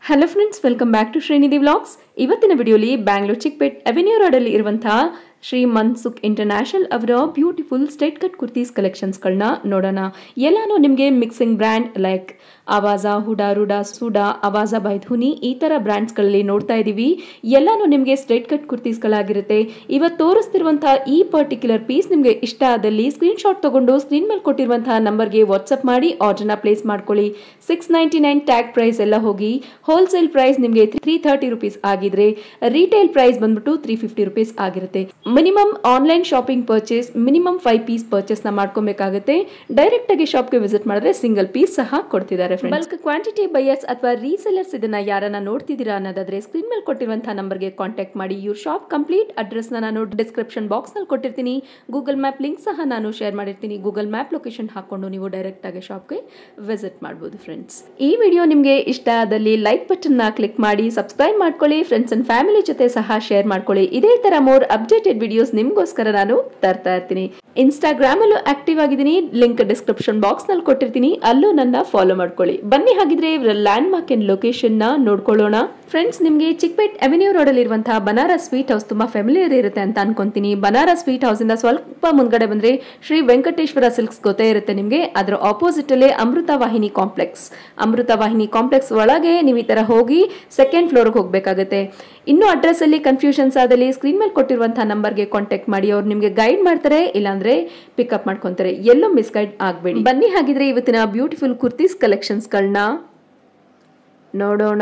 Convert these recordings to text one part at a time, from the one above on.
Hello friends welcome back to ಶ್ರೇಣಿದಿ vlogs ಇವತ್ತಿನ ವಿಡಿಯೋಲಿ ಬ್ಯಾಂಗ್ಳೂರ್ ಚಿಕ್ಪೇಟ್ ಅವೆನ್ಯೂ ರೋಡಲ್ಲಿ ಇರುವಂತಹ ಶ್ರೀ ಮನ್ಸುಖ್ ಇಂಟರ್ನ್ಯಾಷನಲ್ ಅವರ ಬ್ಯೂಟಿಫುಲ್ ಸ್ಟ್ರೇಟ್ ಕಟ್ ಕುರ್ತೀಸ್ ಕಲೆಕ್ಷನ್ಸ್ಗಳನ್ನ ನೋಡೋಣ ಎಲ್ಲಾನು ನಿಮಗೆ ಮಿಕ್ಸಿಂಗ್ ಬ್ರ್ಯಾಂಡ್ ಲೈಕ್ ಆವಾಜ ಹುಡಾ ರುಡಾ ಸುಡಾ ಆವಾಜ ಬೈಧುನಿ ಈ ಥರ ಬ್ರ್ಯಾಂಡ್ಸ್ಗಳಲ್ಲಿ ನೋಡ್ತಾ ಇದ್ದೀವಿ ಎಲ್ಲಾನು ನಿಮಗೆ ಸ್ಟ್ರೇಟ್ ಕಟ್ ಕುರ್ತೀಸ್ಗಳಾಗಿರುತ್ತೆ ಇವತ್ತು ತೋರಿಸ್ತಿರುವಂತಹ ಈ ಪರ್ಟಿಕ್ಯುಲರ್ ಪೀಸ್ ನಿಮಗೆ ಇಷ್ಟ ಆದಲ್ಲಿ ಸ್ಕ್ರೀನ್ ಶಾಟ್ ತಗೊಂಡು ಸ್ಕ್ರೀನ್ ಮೇಲೆ ಕೊಟ್ಟಿರುವಂತಹ ನಂಬರ್ಗೆ ವಾಟ್ಸಪ್ ಮಾಡಿ ಆರ್ಡರ್ನ ಪ್ಲೇಸ್ ಮಾಡ್ಕೊಳ್ಳಿ six ninety nine tag price ಎಲ್ಲ ಹೋಗಿ ಹೋಲ್ಸೇಲ್ ಪ್ರೈಸ್ ನಿಮಗೆ ತ್ರೀ ಥರ್ಟಿ ರುಪೀಸ್ ಆಗಿದ್ರೆ ರಿಟೇಲ್ ಪ್ರೈಸ್ ಬಂದ್ಬಿಟ್ಟು ತ್ರೀ ಫಿಫ್ಟಿ ರುಪೀಸ್ ಆಗಿರುತ್ತೆ minimum online shopping purchase minimum five piece purchase ನ ಮಾಡ್ಕೊಬೇಕಾಗುತ್ತೆ ಡೈರೆಕ್ಟ್ ಆಗಿ ಶಾಪ್ಗೆ ವಿಸಿಟ್ ಮಾಡಿದ್ರೆ ಸಿಂಗಲ್ ಪೀಸ್ ಸಹ ಕೊಡ್ತಿದ್ದಾರೆ ಬಲ್ಕ್ ಕ್ವಾಂಟಿಟಿ ಬೈಯರ್ಸ್ ಅಥವಾ ರೀಸೆಲರ್ಸ್ ಇದನ್ನ ಯಾರನ್ನ ನೋಡ್ತಿದ್ದೀರಾ ಅನ್ನೋದಾದ್ರೆ ಸ್ಕ್ರೀನ್ ಮೇಲೆ ಕೊಟ್ಟಿರುವಂತಹ ನಂಬರ್ಗೆ ಕಾಂಟ್ಯಾಕ್ಟ್ ಮಾಡಿ ಇವ್ರ ಶಾಪ್ ಕಂಪ್ಲೀಟ್ ಅಡ್ರೆಸ್ ನಾನು ಡಿಸ್ಕ್ರಿಪ್ಷನ್ ಬಾಕ್ಸ್ ನಲ್ಲಿ ಕೊಟ್ಟಿರ್ತೀನಿ ಗೂಗಲ್ ಮ್ಯಾಪ್ ಲಿಂಕ್ ಸಹ ನಾನು ಶೇರ್ ಮಾಡಿರ್ತೀನಿ ಗೂಗಲ್ ಮ್ಯಾಪ್ ಲೊಕೇಶನ್ ಹಾಕೊಂಡು ನೀವು ಡೈರೆಕ್ಟ್ ಆಗಿ ಶಾಪ್ಗೆ ವಿಸಿಟ್ ಮಾಡಬಹುದು ಫ್ರೆಂಡ್ಸ್ ಈ ವಿಡಿಯೋ ನಿಮಗೆ ಇಷ್ಟ ಆದಲ್ಲಿ ಲೈಕ್ ಬಟನ್ ನ ಕ್ಲಿಕ್ ಮಾಡಿ ಸಬ್ಸ್ಕ್ರೈಬ್ ಮಾಡ್ಕೊಳ್ಳಿ ಫ್ರೆಂಡ್ಸ್ ಅಂಡ್ ಫ್ಯಾಮಿಲಿ ಜೊತೆ ಸಹ ಶೇರ್ ಮಾಡ್ಕೊಳ್ಳಿ ಇದೇ ತರ ಮೋರ್ ಅಪ್ಡೇಟೆಡ್ ವಿಡಿಯೋಸ್ ನಿಮ್ಗೋಸ್ಕರ ನಾನು ತರ್ತಾ ಇರ್ತೀನಿ ಇನ್ಸ್ಟಾಗ್ರಾಮ್ ಅಲ್ಲೂ ಆಕ್ಟಿವ್ ಆಗಿದ್ದೀನಿ ಲಿಂಕ್ ಡಿಸ್ಕ್ರಿಪ್ಷನ್ ಬಾಕ್ಸ್ ನಲ್ಲಿ ಕೊಟ್ಟಿರ್ತೀನಿ ಅಲ್ಲೂ ನನ್ನ ಫಾಲೋ ಮಾಡ್ಕೊಳ್ಳಿ ಬನ್ನಿ ಹಾಗಿದ್ರೆ ಇವರ ಲ್ಯಾಂಡ್ ಮಾರ್ಕ್ ಅಂಡ್ ಲೊಕೇಶನ್ ನ ನೋಡ್ಕೊಳ್ಳೋಣ ಫ್ರೆಂಡ್ಸ್ ನಿಮಗೆ ಚಿಕ್ಪೇಟ್ ಅವೆನ್ಯೂ ರೋಡ್ ಅಲ್ಲಿ ಇರುವಂತಹ ಬನಾರಸ್ ಸ್ವೀಟ್ ಹೌಸ್ ತುಂಬಾ ಫೆಮಿಲಿಯರ್ ಇರುತ್ತೆ ಅಂತ ಅನ್ಕೊಂತೀನಿ ಬನಾರಸ್ ಸ್ವೀಟ್ ಹೌಸ್ ಇಂದ ಸ್ವಲ್ಪ ಮುಂದ್ಗಡೆ ಬಂದ್ರೆ ಶ್ರೀ ವೆಂಕಟೇಶ್ವರ ಸಿಲ್ಕ್ಸ್ ಗೊತ್ತೇ ಇರುತ್ತೆ ನಿಮಗೆ ಅದರ ಆಪೋಸಿಟ್ ಅಲ್ಲೇ ಅಮೃತ ವಾಹಿನಿ ಕಾಂಪ್ಲೆಕ್ಸ್ ಅಮೃತ ವಾಹಿನಿ ಕಾಂಪ್ಲೆಕ್ಸ್ ಒಳಗೆ ನೀವು ಈ ತರ ಹೋಗಿ ಸೆಕೆಂಡ್ ಫ್ಲೋರ್ಗೆ ಹೋಗಬೇಕಾಗುತ್ತೆ ಇನ್ನು ಅಡ್ರೆಸ್ ಅಲ್ಲಿ ಕನ್ಫ್ಯೂಷನ್ಸ್ ಆದಲ್ಲಿ ಸ್ಕ್ರೀನ್ ಮೇಲೆ ಕೊಟ್ಟಿರುವಂತಹ ನಂಬರ್ಗೆ ಕಾಂಟ್ಯಾಕ್ಟ್ ಮಾಡಿ ಅವ್ರು ನಿಮಗೆ ಗೈಡ್ ಮಾಡ್ತಾರೆ ಇಲ್ಲಾಂದ್ರೆ ಪಿಕಪ್ ಮಾಡ್ಕೊಂತಾರೆ ಎಲ್ಲೋ ಮಿಸ್ಗೈಡ್ ಆಗಬೇಡಿ ಬನ್ನಿ ಹಾಗಿದ್ರೆ ಇವತ್ತಿನ ಬ್ಯೂಟಿಫುಲ್ ಕುರ್ತೀಸ್ ಕಲೆಕ್ಷನ್ಸ್ಗಳನ್ನ ನೋಡೋಣ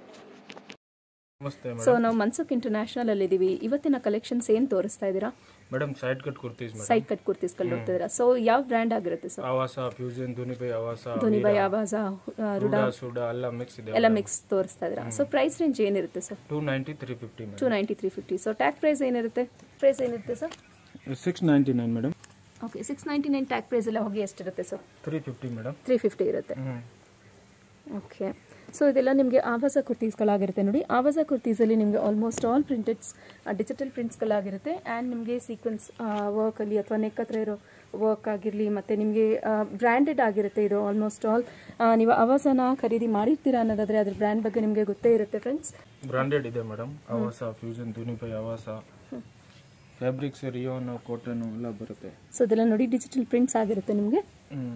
ನಮಸ್ತೆ ಸೊ ನಾವು ಮನ್ಸುಕ್ ಇಂಟರ್ನ್ಯಾಷನಲ್ ಅಲ್ಲಿ ಇದೀವಿ ಇವತ್ತಿನ ಕಲೆಕ್ಷನ್ಸ್ ಏನ್ ತೋರಿಸ್ತಾ ಇದ್ದೀರಾ madam side cut kurtis madam side cut ಕುರ್ತೀಸ್ಗಳು ನೋಡ್ತಿದ್ದೀರಾ ಸೊ ಯಾವ ಬ್ರ್ಯಾಂಡ್ ಆಗಿರುತ್ತೆ ಸರ್ ಆವಾಸ ಫ್ಯೂಷನ್ ಧುನಿಬೈ ಆವಾಸ ಧೋನಿಬಾಯ್ ಆವಾಜ ರೂಢ ಸೂಡ ಎಲ್ಲ ಮಿಕ್ಸ್ ಇದೆ ಎಲ್ಲ ಮಿಕ್ಸ್ ತೋರಿಸ್ತಾ ಇದ್ದೀರಾ ಸೊ ಪ್ರೈಸ್ ರೇಂಜ್ ಏನಿರುತ್ತೆ sir two ninety three fifty two ninety three fifty so tag price ಏನಿರುತ್ತೆ ಪ್ರೈಸ್ ಏನಿರುತ್ತೆ sir madam six ninety nine madam okay six ninety nine tag price ಎಲ್ಲ ಹೋಗಿ ಎಷ್ಟಿರುತ್ತೆ sir three fifty madam three fifty ಇರುತ್ತೆ ಹ್ಞೂ okay so ಇದೆಲ್ಲ ನಿಮಗೆ ಆವಾಸ ಕುರ್ತೀಸ್ಗಳಾಗಿರುತ್ತೆ ನೋಡಿ ಆವಾಸ ಕುರ್ತೀಸಲ್ಲಿ ನಿಮಗೆ ಆಲ್ಮೋಸ್ಟ್ ಆಲ್ ಪ್ರಿಂಟೆಡ್ಸ್ ಡಿಜಿಟಲ್ ಪ್ರಿಂಟ್ಸ್ಗಳಾಗಿರುತ್ತೆ ಆ್ಯಂಡ್ ನಿಮಗೆ ಸೀಕ್ವೆನ್ಸ್ ವರ್ಕಲ್ಲಿ ಅಥವಾ ನೆಕ್ ಹತ್ರ ಇರೋ ವರ್ಕ್ ಆಗಿರಲಿ ಮತ್ತು ನಿಮಗೆ ಬ್ರ್ಯಾಂಡೆಡ್ ಆಗಿರುತ್ತೆ ಇದು ಆಲ್ಮೋಸ್ಟ್ ಆಲ್ ನೀವು ಆವಾಸನ ಖರೀದಿ ಮಾಡಿರ್ತೀರಾ ಅನ್ನೋದಾದರೆ ಅದ್ರ ಬ್ರ್ಯಾಂಡ್ ಬಗ್ಗೆ ನಿಮಗೆ ಗೊತ್ತೇ ಇರುತ್ತೆ ಫ್ರೆಂಡ್ಸ್ ಬ್ರಾಂಡೆಡ್ ಇದೆ ಮೇಡಮ್ ಆವಾಸ ಫ್ಯೂಷನ್ ಧುನಿಬೈ ಆವಾಸ ಫ್ಯಾಬ್ರಿಕ್ಸ್ ರಿಯೋನ್ ಕಾಟನ್ ಎಲ್ಲ ಬರುತ್ತೆ ಸೊ ಇದೆಲ್ಲ ನೋಡಿ ಡಿಜಿಟಲ್ ಪ್ರಿಂಟ್ಸ್ ಆಗಿರುತ್ತೆ ನಿಮಗೆ ಹ್ಞೂ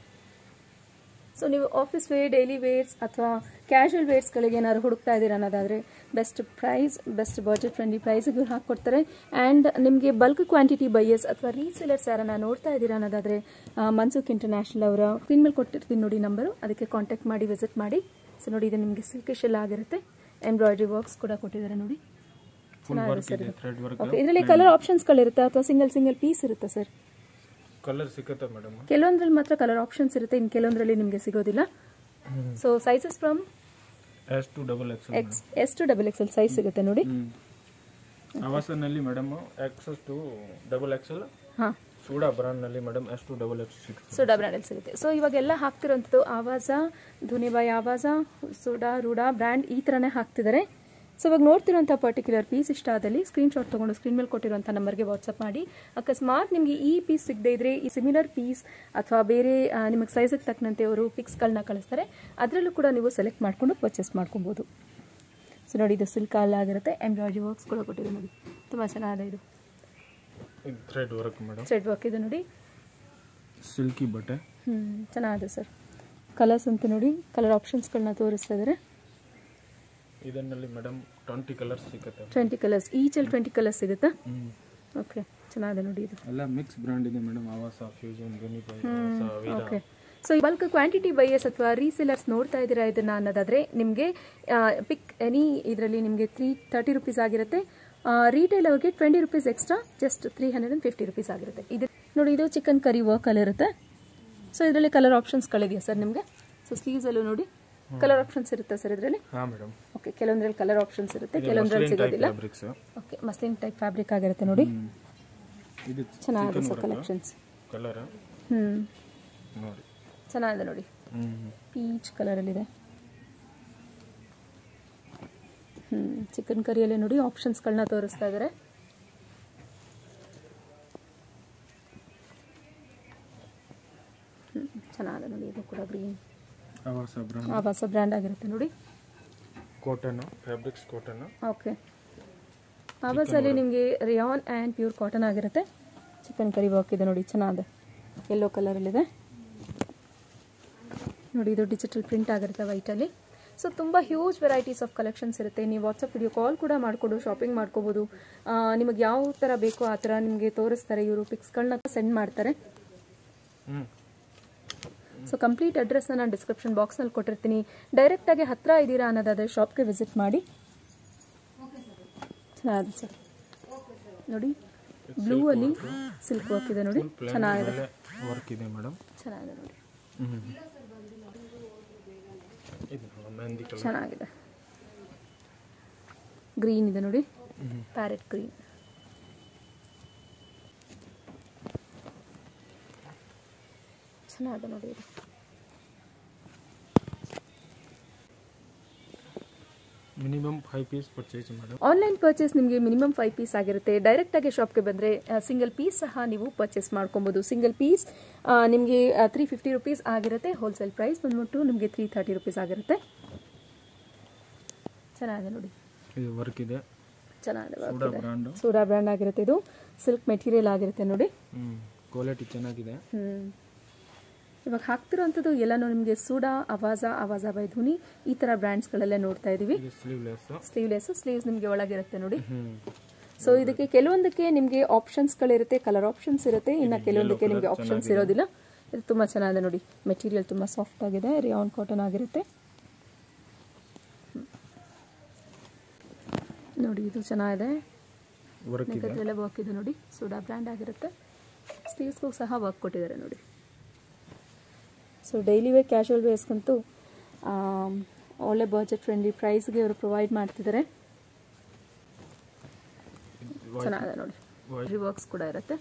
ಸೊ ನೀವು ಆಫೀಸ್ ವೇರ್ ಡೈಲಿ ವೇರ್ಸ್ ಅಥವಾ ಕ್ಯಾಶುವಲ್ ವೇರ್ಸ್ಗಳಿಗೆ ಏನಾದ್ರು ಹುಡುಕ್ತಾ ಇದ್ದೀರಾ ಅನ್ನೋದಾದರೆ best price best budget friendly ಪ್ರೈಸಿಗೆ ಹಾಕ್ಕೊಡ್ತಾರೆ ಆ್ಯಂಡ್ ನಿಮಗೆ ಬಲ್ಕ್ ಕ್ವಾಂಟಿಟಿ ಬೈಯರ್ಸ್ ಅಥವಾ ರೀಸೇಲರ್ಸ್ ಯಾರನ್ನ ನೋಡ್ತಾ ಇದ್ದೀರಾ ಅನ್ನೋದಾದರೆ ಮನ್ಸುಖ್ ಇಂಟರ್ನ್ಯಾಷನಲ್ ಅವರ ಸ್ಕ್ರೀನ್ ಮೇಲೆ ಕೊಟ್ಟಿರ್ತೀನಿ ನೋಡಿ ನಂಬರು ಅದಕ್ಕೆ ಕಾಂಟ್ಯಾಕ್ಟ್ ಮಾಡಿ ವಿಸಿಟ್ ಮಾಡಿ ಸೊ ನೋಡಿ ಇದು ನಿಮಗೆ ಸಿಲ್ಕಿಶ್ ಎಲ್ಲ ಆಗಿರುತ್ತೆ ಎಂಬ್ರಾಯ್ಡ್ರಿ ವರ್ಕ್ಸ್ ಕೂಡ ಕೊಟ್ಟಿದ್ದಾರೆ ನೋಡಿ ಫುಲ್ ವರ್ಕ್ ಇದೆ ಥ್ರೆಡ್ ವರ್ಕ್ ಓಕೆ ಇದರಲ್ಲಿ ಕಲರ್ ಆಪ್ಷನ್ಸ್ಗಳಿರುತ್ತೆ ಅಥವಾ ಸಿಂಗಲ್ ಸಿಂಗಲ್ ಪೀಸ್ ಇರುತ್ತೆ ಸರ್ ಕಲರ್ ಸಿಕ್ಕತ್ತೆ ಮೇಡಮ್ ಕೆಲವೊಂದ್ರಲ್ಲಿ ಮಾತ್ರ ಕಲರ್ ಆಪ್ಷನ್ಸ್ ಇರುತ್ತೆ ಇನ್ನು ಕೆಲವೊಂದರಲ್ಲಿ ನಿಮಗೆ ಸಿಗೋದಿಲ್ಲ so sizes from S to double X X ಎಷ್ಟು ಡಬಲ್ ಎಕ್ಸೆಲ್ ಸೈಜ್ ಸಿಗುತ್ತೆ ನೋಡಿ ಆವಾಸನಲ್ಲಿ madam XS to double XL ಹಾಂ ಸೂಡಾ ಬ್ರಾಂಡ್ನಲ್ಲಿ madam S to double X six so double ಸಿಗುತ್ತೆ ಸೊ ಇವಾಗೆಲ್ಲ ಹಾಕ್ತಿರೋಂಥದ್ದು ಆವಾಜ ಧುನಿಬಾಯ್ ಆವಾಜ ಸೋಡಾ ರೂಡಾ ಬ್ರ್ಯಾಂಡ್ ಈ ಥರನೇ ಹಾಕ್ತಿದ್ದಾರೆ ಸೊ ಇವಾಗ ನೋಡ್ತಿರೋಂಥ ಪರ್ಟಿಕ್ಯುಲರ್ ಪೀಸ್ ಇಷ್ಟ ಆದಲ್ಲಿ ಸ್ಕ್ರೀನ್ ಶಾಟ್ ತೊಗೊಂಡು ಸ್ಕ್ರೀನ್ ಮೇಲೆ ಕೊಟ್ಟಿರೋಂಥ ನಂಬರ್ಗೆ ವಾಟ್ಸಪ್ ಮಾಡಿ ಅಕಸ್ಮಾತ್ ನಿಮಗೆ ಈ ಪೀಸ್ ಸಿಗದೆ ಇದ್ರೆ ಈ ಸಿಮಿಲರ್ ಪೀಸ್ ಅಥವಾ ಬೇರೆ ಆ, ನಿಮಗೆ ಸೈಜಿಗೆ ತಕ್ಕಂತೆ ಅವರು ಪಿಕ್ಸ್ಗಳನ್ನ ಕಳಿಸ್ತಾರೆ ಅದರಲ್ಲೂ ಕೂಡ ನೀವು ಸೆಲೆಕ್ಟ್ ಮಾಡಿಕೊಂಡು ಪರ್ಚೇಸ್ ಮಾಡ್ಕೊಬೋದು ಸೊ ನೋಡಿ ಇದು ಸಿಲ್ಕ್ ಆಗಿರುತ್ತೆ ಎಂಬ್ರಾಯ್ಡ್ರಿ ವರ್ಕ್ಸ್ ಕೂಡ ಕೊಟ್ಟಿದೆ ನೋಡಿ ತುಂಬ ಚೆನ್ನಾಗಿದೆ ಇದು thread work madam thread work ಇದೆ ನೋಡಿ ಸಿಲ್ಕಿ ಬಟ್ಟೆ ಹ್ಞೂ ಚೆನ್ನಾಗಿದೆ ಸರ್ ಕಲರ್ಸ್ ಅಂತ ನೋಡಿ ಕಲರ್ ಆಪ್ಷನ್ಸ್ಗಳನ್ನ ತೋರಿಸ್ತಾ ಇದ್ದಾರೆ ಇದನ್ನಲ್ಲಿ ಮೇಡಮ್ ಟ್ವೆಂಟಿ ಕಲರ್ಸ್ ಸಿಗುತ್ತೆ ಟ್ವೆಂಟಿ ಕಲರ್ಸ್ ಈಚಲ್ಲಿ ಟ್ವೆಂಟಿ ಕಲರ್ಸ್ ಸಿಗುತ್ತಾ ಹ್ಮ್. ಓಕೆ ಚೆನ್ನಾಗಿದೆ ನೋಡಿ ಇದು ಎಲ್ಲ ಮಿಕ್ಸ್ ಬ್ರಾಂಡ್ ಇದೆ ಮೇಡಮ್ ಆವಾಸ ಫ್ಯೂಷನ್ ಯುನಿಫೈ ಆವಾಸ ವೀರಾ ಓಕೆ ಸೊ ಈ ಬಲ್ಕ್ ಕ್ವಾಂಟಿಟಿ ಬೈಯರ್ಸ್ ಅಥವಾ ರೀಸೇಲರ್ಸ್ ನೋಡ್ತಾ ಇದ್ದೀರಾ ಇದನ್ನ ಅನ್ನೋದಾದ್ರೆ ನಿಮಗೆ ಪಿಕ್ ಎನಿ ಇದರಲ್ಲಿ ನಿಮಗೆ ತ್ರೀ ತರ್ಟಿ ರುಪೀಸ್ ಆಗಿರುತ್ತೆ ರೀಟೇಲ್ ಅವ್ರಿಗೆ twenty rupees extra just three hundred and fifty rupees ಆಗಿರುತ್ತೆ ಇದು ನೋಡಿ ಇದು ಚಿಕನ್ ಕರಿ ವರ್ಕಲ್ಲಿ ಇರುತ್ತೆ ಸೊ ಇದರಲ್ಲಿ ಕಲರ್ ಆಪ್ಷನ್ಸ್ಗಳಿದೆಯಾ ಸರ್ ನಿಮಗೆ ಸೊ ಸ್ಲೀವ್ಸಲ್ಲೂ ನೋಡಿ ಕಲರ್ ಆಪ್ಷನ್ಸ್ ಇರುತ್ತೆ ಸರ್ ಇದರಲ್ಲಿ ಹಾ ಮೇಡಮ್ ಓಕೆ ಕೆಲವೊಂದ್ರಲ್ಲಿ ಕಲರ್ ಆಪ್ಷನ್ಸ್ ಇರುತ್ತೆ ಕೆಲವೊಂದ್ರಲ್ಲಿ ಸಿಗೋದಿಲ್ಲ fabrics okay muslin type fabric ಆಗಿರುತ್ತೆ ನೋಡಿ ಇದು ಚೆನ್ನಾಗಿದೆ ಸರ್ ಕಲೆಕ್ಷನ್ಸ್ ಕಲರ್ ಹ್ಞೂ ನೋಡಿ ಚೆನ್ನಾಗಿದೆ ನೋಡಿ ಹ್ಮ್ ಪೀಚ್ ಕಲರಲ್ಲಿದೆ ಹ್ಞೂ ಚಿಕನ್ ಕರಿಯಲ್ಲಿ ನೋಡಿ ಆಪ್ಷನ್ಸ್ಗಳನ್ನ ತೋರಿಸ್ತಾ ಇದ್ದಾರೆ ಹ್ಞೂ ಚೆನ್ನಾಗಿದೆ ನೋಡಿ ಇದು ಕೂಡ ಗ್ರೀನ್ ಆವಾಸ ಬ್ರಾಂಡ್ ಆವಾಸ ಬ್ರ್ಯಾಂಡ್ ಆಗಿರುತ್ತೆ ನೋಡಿ ಕಾಟನ್ ಫ್ಯಾಬ್ರಿಕ್ಸ್ ಕಾಟನ್ ಓಕೆ ಆವಾಸಲ್ಲಿ ನಿಮಗೆ ರಿಯಾನ್ ಆ್ಯಂಡ್ ಪ್ಯೂರ್ ಕಾಟನ್ ಆಗಿರುತ್ತೆ ಚಿಕನ್ ಕರಿ ವರ್ಕ್ ಇದೆ ನೋಡಿ ಚೆನ್ನಾಗಿದೆ ಯೆಲ್ಲೋ ಕಲರಲ್ಲಿದೆ ನೋಡಿ ಇದು ಡಿಜಿಟಲ್ ಪ್ರಿಂಟ್ ಆಗಿರುತ್ತೆ ವೈಟಲ್ಲಿ ಸೊ ತುಂಬ ಹ್ಯೂಜ್ ವೆರೈಟೀಸ್ ಆಫ್ ಕಲೆಕ್ಷನ್ಸ್ ಇರುತ್ತೆ ನೀವು ವಾಟ್ಸಪ್ ವಿಡಿಯೋ ಕಾಲ್ ಕೂಡ ಮಾಡಿಕೊಂಡು ಶಾಪಿಂಗ್ ಮಾಡ್ಕೋಬೋದು ನಿಮಗೆ ಯಾವ ಥರ ಬೇಕೋ ಆ ಥರ ನಿಮಗೆ ತೋರಿಸ್ತಾರೆ ಇವರು ಪಿಕ್ಸ್ಗಳನ್ನ ಸೆಂಡ್ ಮಾಡ್ತಾರೆ ಹ್ಮ್ ಸೊ ಕಂಪ್ಲೀಟ್ ಅಡ್ರೆಸ್ನ ನಾನು ಡಿಸ್ಕ್ರಿಪ್ಷನ್ ಬಾಕ್ಸ್ನಲ್ಲಿ ಕೊಟ್ಟಿರ್ತೀನಿ ಡೈರೆಕ್ಟಾಗಿ ಹತ್ತಿರ ಇದ್ದೀರಾ ಅನ್ನೋದಾದರೆ ಶಾಪ್ಗೆ ವಿಸಿಟ್ ಮಾಡಿ ಚೆನ್ನಾಗಿದೆ ಸರ್ ನೋಡಿ ಬ್ಲೂ ಅಲ್ಲಿ ಸಿಲ್ಕ್ ವರ್ಕ್ ಇದೆ ನೋಡಿ ಚೆನ್ನಾಗಿದೆ ವರ್ಕ್ ಇದೆ ಮೇಡಮ್ ಚೆನ್ನಾಗಿದೆ ನೋಡಿ ಹ್ಮ್ ಇದು ಮೆಹಂದಿ ಕಲರ್ ಚೆನ್ನಾಗಿದೆ ಗ್ರೀನ್ ಇದೆ ನೋಡಿ ಪ್ಯಾರೆಟ್ ಗ್ರೀನ್ ಚೆನ್ನಾಗಿದೆ ನೋಡಿ ಇದು minimum five piece purchase madam online purchase ನಿಮಗೆ ಮಿನಿಮಮ್ ಫೈವ್ ಪೀಸ್ ಆಗಿರುತ್ತೆ ಡೈರೆಕ್ಟಾಗಿ ಶಾಪ್ಗೆ ಬಂದರೆ ಸಿಂಗಲ್ ಪೀಸ್ ಸಹ ನೀವು ಪರ್ಚೇಸ್ ಮಾಡ್ಕೊಬೋದು ಸಿಂಗಲ್ ಪೀಸ್ ನಿಮಗೆ ತ್ರೀ ಫಿಫ್ಟಿ ರುಪೀಸ್ ಆಗಿರುತ್ತೆ ಹೋಲ್ಸೇಲ್ ಪ್ರೈಸ್ ಬಂದ್ಬಿಟ್ಟು ನಿಮಗೆ ತ್ರೀ ತರ್ಟಿ ರುಪೀಸ್ ಆಗಿರುತ್ತೆ ಚೆನ್ನಾಗಿದೆ ನೋಡಿ ಇದು ವರ್ಕ್ ಇದೆ ಚೆನ್ನಾಗಿದೆ work ಸೂಡಾ ಇದೆ. ಬ್ರ್ಯಾಂಡು ಸೂಡಾ ಬ್ರ್ಯಾಂಡ್ ಆಗಿರುತ್ತೆ ಇದು ಸಿಲ್ಕ್ ಮೆಟೀರಿಯಲ್ ಆಗಿರುತ್ತೆ ನೋಡಿ ಹ್ಮ್ ಕ್ವಾಲಿಟಿ ಚೆನ್ನಾಗಿದೆ ಹ್ಮ್. ಇವಾಗ ಹಾಕ್ತಿರೋಂಥದ್ದು ಎಲ್ಲನೂ ನಿಮಗೆ ಸೂಡಾ ಅವಾಜ ಅವಾಜ ಬೈ ಧುನಿ ಈ ಥರ ಬ್ರ್ಯಾಂಡ್ಸ್ಗಳಲ್ಲೇ ನೋಡ್ತಾ ಇದ್ದೀವಿ ಇದು ಸ್ಲೀವ್ಲೆಸ್ ಸ್ಲೀವ್ಲೆಸ್ ಸ್ಲೀವ್ಸ್ ನಿಮಗೆ ಒಳಗಿರುತ್ತೆ ನೋಡಿ ಹ್ಮ್ ಸೊ ಇದಕ್ಕೆ ಕೆಲವೊಂದಕ್ಕೆ ನಿಮಗೆ ಆಪ್ಷನ್ಸ್ಗಳಿರುತ್ತೆ ಕಲರ್ ಆಪ್ಷನ್ಸ್ ಇರುತ್ತೆ ಇನ್ನು ಕೆಲವೊಂದಕ್ಕೆ ನಿಮಗೆ ಆಪ್ಷನ್ಸ್ ಇರೋದಿಲ್ಲ ಇದು ತುಂಬ ಚೆನ್ನಾಗಿದೆ ನೋಡಿ ಮೆಟೀರಿಯಲ್ ತುಂಬ ಸಾಫ್ಟ್ ಆಗಿದೆ ರಿಯಾನ್ ಕಾಟನ್ ಆಗಿರುತ್ತೆ ಹ್ಮ್. ನೋಡಿ ಇದು ಚೆನ್ನಾಗಿದೆ ವರ್ಕ್ ಇದೆ ನೆಕ್ಕದೆಲ್ಲ ವರ್ಕ್ ಇದೆ ನೋಡಿ ಸೋಡಾ ಬ್ರ್ಯಾಂಡ್ ಆಗಿರುತ್ತೆ ಸ್ಲೀವ್ಸ್ಗೂ ಸಹ ವರ್ಕ್ ಕೊಟ್ಟಿದ್ದಾರೆ ನೋಡಿ ಸೊ ಡೈಲಿ ವೇ ಕ್ಯಾಶುವಲ್ ವೇಸ್ಗಂತೂ ಆಮ್, ಒಳ್ಳೆ ಬಜೆಟ್ ಫ್ರೆಂಡ್ಲಿ ಪ್ರೈಸ್ಗೆ ಅವರು ಪ್ರೊವೈಡ್ ಮಾಡ್ತಿದ್ದಾರೆ ಚೆನ್ನಾಗಿದೆ ನೋಡಿ White. ರಿವರ್ಕ್ಸ್ ಕೂಡ ಇರುತ್ತೆ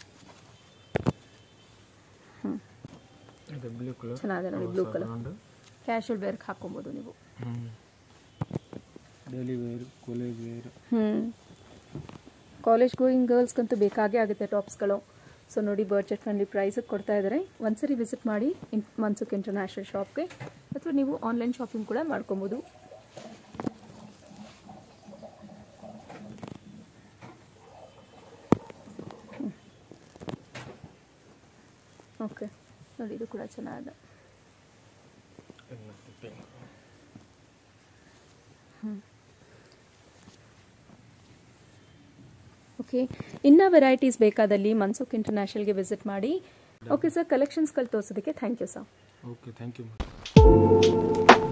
ಇದು ಬ್ಲೂ ಕಲರ್ ಚೆನ್ನಾಗಿದೆ ನೋಡಿ ಬ್ಲೂ ಕಲರ್ ಬ್ರ್ಯಾಂಡ್ ಕ್ಯಾಶುವಲ್ ವೇರ್ಗೆ ಹಾಕೊಬೋದು ನೀವು ಹ್ಮ್ ಡೈಲಿ ವೇರ್ ಕಾಲೇಜ್ ವೇರ್ ಹ್ಞೂ ಕಾಲೇಜ್ ಗೋಯಿಂಗ್ ಗರ್ಲ್ಸ್ಗಂತೂ ಬೇಕಾಗೇ ಆಗುತ್ತೆ ಟಾಪ್ಸ್ಗಳು ಸೊ ನೋಡಿ ಬಡ್ಜೆಟ್ ಫ್ರೆಂಡ್ಲಿ ಪ್ರೈಸಿಗೆ ಕೊಡ್ತಾ ಇದ್ದಾರೆ ಒಂದ್ಸರಿ ವಿಸಿಟ್ ಮಾಡಿ ಇನ್ ಮನ್ಸುಕ್ ಇಂಟರ್ನ್ಯಾಷನಲ್ ಶಾಪ್ಗೆ ಅಥವಾ ನೀವು ಆನ್ಲೈನ್ ಶಾಪಿಂಗ್ ಕೂಡ ಮಾಡ್ಕೊಬೋದು ಓಕೆ ನೋಡಿ ಇದು ಕೂಡ ಚೆನ್ನಾಗಿದೆ ಓಕೆ ಇನ್ನೂ ವೆರೈಟೀಸ್ ಬೇಕಾದಲ್ಲಿ ಮನ್ಸುಕ್ ಇಂಟರ್ನ್ಯಾಷನಲ್ಗೆ ವಿಸಿಟ್ ಮಾಡಿ ಓಕೆ ಸರ್ ಕಲೆಕ್ಷನ್ಸ್ಗಳು ತೋರಿಸೋದಕ್ಕೆ thank you sir okay thank you